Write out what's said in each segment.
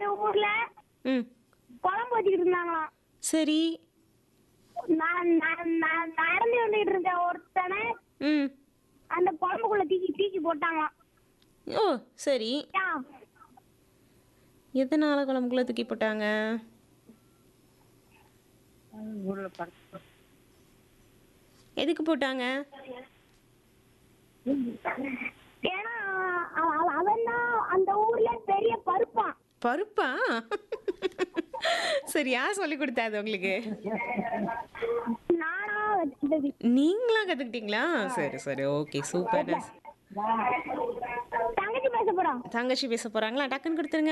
ஊர்ல ம் குழம்பு வச்சுக்கிட்டு இருந்தாங்களாம் சரி நான் நான் நான் நடந்து வந்துகிட்டு இருந்த ஒருத்தனை ம் அந்த குழம்புக்குள்ள தூக்கி தூக்கி போட்டாங்களாம் ஓ சரி ஏன்? எதனால குழம்புக்குள்ள தூக்கி போட்டாங்க எதுக்கு போட்டாங்க ஏன்னா அவன் தான் அந்த ஊர்ல பெரிய பருப்பான் பருப்பா சரி யார் சொல்லி கொடுத்தா அது உங்களுக்கு நானா வச்சுட்டது நீங்களா கத்துக்கிட்டீங்களா சரி சரி ஓகே சூப்பர் தங்கச்சி பேச போறோம் தங்கச்சி பேச போறாங்களா டக்குன்னு கொடுத்துருங்க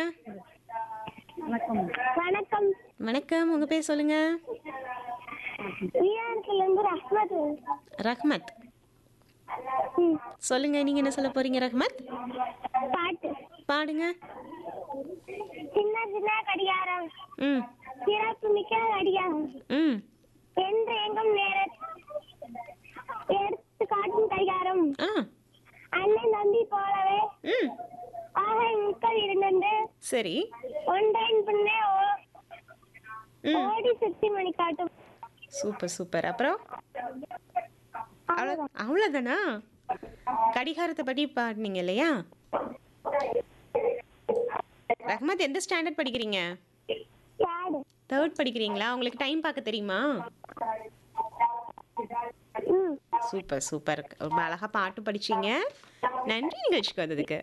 வணக்கம் வணக்கம் உங்க பேர் சொல்லுங்க வீராணத்துல இருந்து ரஹ்மத் ரஹ்மத் ம், சொல்லுங்க நீங்க என்ன சொல்ல போறீங்க ரஹ்மத் பாட்டு பாடுங்க சின்ன சின்ன கடிகாரம் ம் சிறப்பு மிக்க கடிகாரம் ம் என்று எங்கும் நேர எடுத்து காட்டும் கடிகாரம் ஆ அண்ணன் தம்பி போலவே ம் ஆக முக்கள் இருந்தது சரி ஒன்றன் பின்னே ஓ- ம் ஓடி சுத்தி மணி காட்டும் சூப்பர் சூப்பர் அப்புறம் அவ்வளோ அவ்வளோதானா கடிகாரத்தை பற்றி பாடினீங்க இல்லையா ரஹ்மத் எந்த ஸ்டாண்டர்ட் படிக்கிறீங்க பாடு தேர்ட் படிக்கிறீங்களா உங்களுக்கு டைம் பார்க்க தெரியுமா ம் சூப்பர் சூப்பர் ரொம்ப அழகாக பாட்டு படிச்சீங்க நன்றி நிகழ்ச்சிக்கு வந்ததுக்கு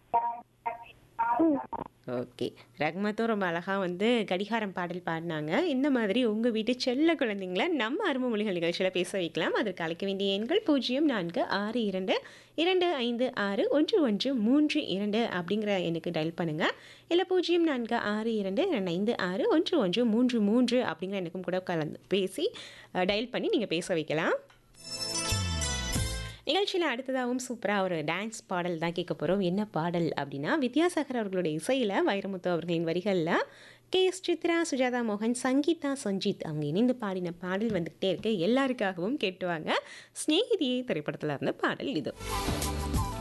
ம் ஓகே ரஹ்மத்தும் ரொம்ப அழகாக வந்து கடிகாரம் பாடல் பாடினாங்க இந்த மாதிரி உங்கள் வீட்டு செல்ல குழந்தைங்கள நம்ம அருமை மொழிகள் நிகழ்ச்சியில் பேச வைக்கலாம் அதற்கு அழைக்க வேண்டிய எண்கள் பூஜ்ஜியம் நான்கு ஆறு இரண்டு இரண்டு ஐந்து ஆறு ஒன்று ஒன்று மூன்று இரண்டு அப்படிங்கிற எண்ணுக்கு டயல் பண்ணுங்கள் இல்லை பூஜ்ஜியம் நான்கு ஆறு இரண்டு இரண்டு ஐந்து ஆறு ஒன்று ஒன்று மூன்று மூன்று அப்படிங்கிற எண்ணுக்கும் கூட கலந்து பேசி டயல் பண்ணி நீங்கள் பேச வைக்கலாம் நிகழ்ச்சியில் அடுத்ததாகவும் சூப்பராக ஒரு டான்ஸ் பாடல் தான் கேட்க போகிறோம் என்ன பாடல் அப்படின்னா வித்யாசாகர் அவர்களுடைய இசையில் வைரமுத்து அவர்களின் வரிகளில் கே எஸ் சித்ரா சுஜாதா மோகன் சங்கீதா சஞ்சித் அவங்க இணைந்து பாடின பாடல் வந்துக்கிட்டே இருக்கு எல்லாருக்காகவும் கேட்டுவாங்க ஸ்நேகிதியை திரைப்படத்தில் இருந்த பாடல் இது